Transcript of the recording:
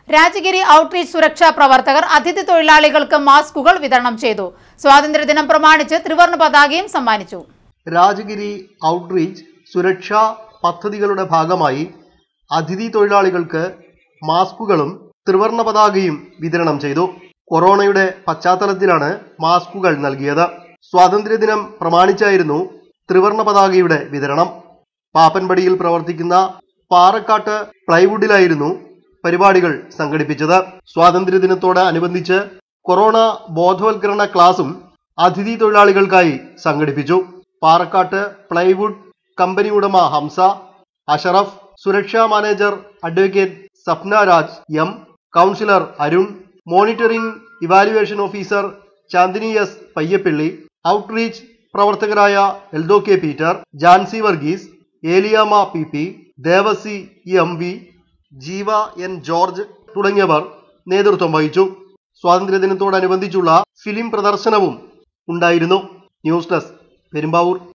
Rajagiri outreach സുരക്ഷാ പ്രവർത്തകർ അതിഥി തൊഴിലാളികൾക്ക് മാസ്കുകൾ വിതരണം ചെയ്തു സ്വാതന്ത്ര്യദിനം പ്രമാണിച്ച് ത്രിവർണ്ണ പതാകയും സമ്മാനിച്ചു രാജഗിരി ഔട്ട്റീച്ച് സുരക്ഷാ പദ്ധതികളുടെ ഭാഗമായി അതിഥി തൊഴിലാളികൾക്ക് മാസ്കുകളും ത്രിവർണ്ണ പതാകയും വിതരണം ചെയ്തു കൊറോണയുടെ പശ്ചാത്തലത്തിലാണ് മാസ്കുകൾ നൽകിയത് സ്വാതന്ത്ര്യദിനം പ്രമാണിച്ചായിരുന്നു ത്രിവർണ്ണ പതാകയുടെ വിതരണം പാപ്പൻപടിയിൽ പ്രവർത്തിക്കുന്ന പാറക്കാട്ട് പ്ലൈവുഡിലായിരുന്നു പരിപാടികൾ സംഘടിപ്പിച്ചത് സ്വാതന്ത്ര്യദിനത്തോട് അനുബന്ധിച്ച് കൊറോണ ബോധവൽക്കരണ ക്ലാസും അതിഥി തൊഴിലാളികൾക്കായി സംഘടിപ്പിച്ചു പാറക്കാട്ട് പ്ലൈവുഡ് കമ്പനി ഉടമ ഹംസ അഷറഫ് സുരക്ഷാ manager advocate Sapna Raj M councillor Arun monitoring evaluation officer Chandini S Payyappilly outreach പ്രവർത്തകരായ Eldho K Peter Jancy Varghese Eliyamma P P Devasi M V Jeeva N George തുടങ്ങിയവർ നേതൃത്വം വഹിച്ചു സ്വാതന്ത്ര്യദിനത്തോടനുബന്ധിച്ചുള്ള ഫിലിം പ്രദർശനവും ഉണ്ടായിരുന്നു ന്യൂസ് ഡെസ്ക് പെരുമ്പാവൂർ